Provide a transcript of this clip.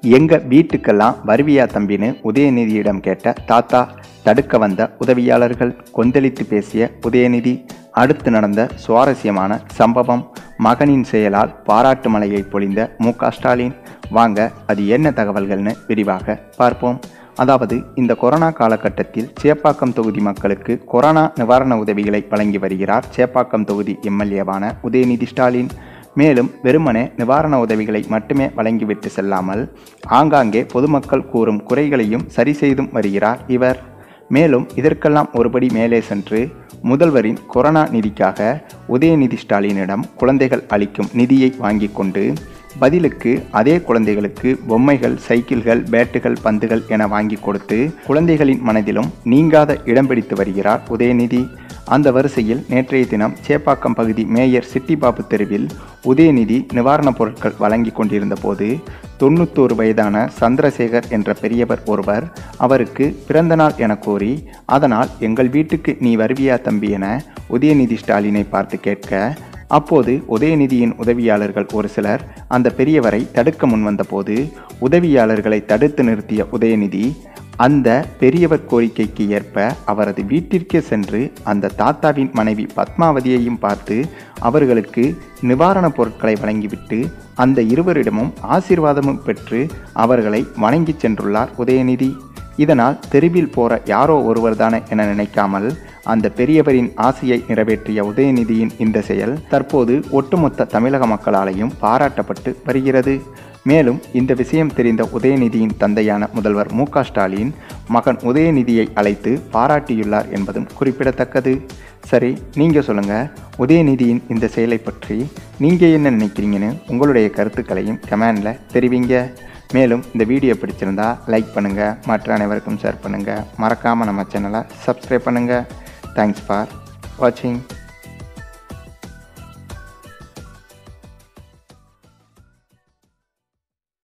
எங்கள் வீட்டுக்கெல்லாம் வருவியா தம்பின்னு உதயநிதியிடம் கேட்ட தாத்தா தடுக்க வந்த உதவியாளர்கள் கொந்தளித்து பேசிய உதயநிதி அடுத்து நடந்த சுவாரஸ்யமான சம்பவம் மகனின் செயலால் பாராட்டு மலையை பொழிந்த மு க ஸ்டாலின் வாங்க அது என்ன தகவல்கள்னு விரிவாக பார்ப்போம் அதாவது இந்த கொரோனா காலகட்டத்தில் சேப்பாக்கம் தொகுதி மக்களுக்கு கொரோனா நிவாரண உதவிகளை வழங்கி வருகிறார் சேப்பாக்கம் தொகுதி எம்எல்ஏவான உதயநிதி ஸ்டாலின் மேலும் வெறுமனே நிவாரண உதவிகளை மட்டுமே வழங்கிவிட்டு செல்லாமல் ஆங்காங்கே பொதுமக்கள் கூறும் குறைகளையும் சரி செய்தும் வருகிறார் இவர் மேலும் இதற்கெல்லாம் ஒருபடி மேலே சென்று முதல்வரின் கொரோனா நிதிக்காக உதயநிதி ஸ்டாலினிடம் குழந்தைகள் அளிக்கும் நிதியை வாங்கி கொண்டு பதிலுக்கு அதே குழந்தைகளுக்கு பொம்மைகள் சைக்கிள்கள் பேட்டுகள் பந்துகள் என வாங்கி கொடுத்து குழந்தைகளின் மனதிலும் நீங்காத இடம் பிடித்து வருகிறார் உதயநிதி அந்த வரிசையில் நேற்றைய தினம் சேப்பாக்கம் பகுதி மேயர் சிட்டிபாபு தெருவில் உதயநிதி நிவாரணப் பொருட்கள் வழங்கி கொண்டிருந்த போது தொண்ணூத்தோரு வயதான சந்திரசேகர் என்ற பெரியவர் ஒருவர் அவருக்கு பிறந்த நாள் என கோரி அதனால் எங்கள் வீட்டுக்கு நீ வருவியா தம்பி என உதயநிதி ஸ்டாலினை பார்த்து கேட்க அப்போது உதயநிதியின் உதவியாளர்கள் ஒரு சிலர் அந்த பெரியவரை தடுக்க முன்வந்தபோது உதவியாளர்களை தடுத்து நிறுத்திய உதயநிதி அந்த பெரியவர் கோரிக்கைக்கு ஏற்ப அவரது வீட்டிற்கே சென்று அந்த தாத்தாவின் மனைவி பத்மாவதியையும் பார்த்து அவர்களுக்கு நிவாரணப் பொருட்களை வழங்கிவிட்டு அந்த இருவரிடமும் ஆசீர்வாதமும் பெற்று அவர்களை வணங்கிச் சென்றுள்ளார் உதயநிதி இதனால் தெருவில் போற யாரோ ஒருவர்தானே என நினைக்காமல் அந்த பெரியவரின் ஆசையை நிறைவேற்றிய உதயநிதியின் இந்த செயல் தற்போது ஒட்டுமொத்த தமிழக மக்களாலையும் பாராட்டப்பட்டு வருகிறது மேலும் இந்த விஷயம் தெரிந்த உதயநிதியின் தந்தையான முதல்வர் மு க ஸ்டாலின் மகன் உதயநிதியை அழைத்து பாராட்டியுள்ளார் என்பதும் குறிப்பிடத்தக்கது சரி நீங்கள் சொல்லுங்கள் உதயநிதியின் இந்த செயலை பற்றி நீங்கள் என்ன நினைக்கிறீங்கன்னு உங்களுடைய கருத்துக்களையும் கமெண்டில் தெரிவிங்க மேலும் இந்த வீடியோ பிடிச்சிருந்தா லைக் பண்ணுங்கள் மற்ற அனைவருக்கும் ஷேர் பண்ணுங்கள் மறக்காமல் நம்ம சேனலை சப்ஸ்கிரைப் பண்ணுங்கள் தேங்க்ஸ் ஃபார் வாட்சிங்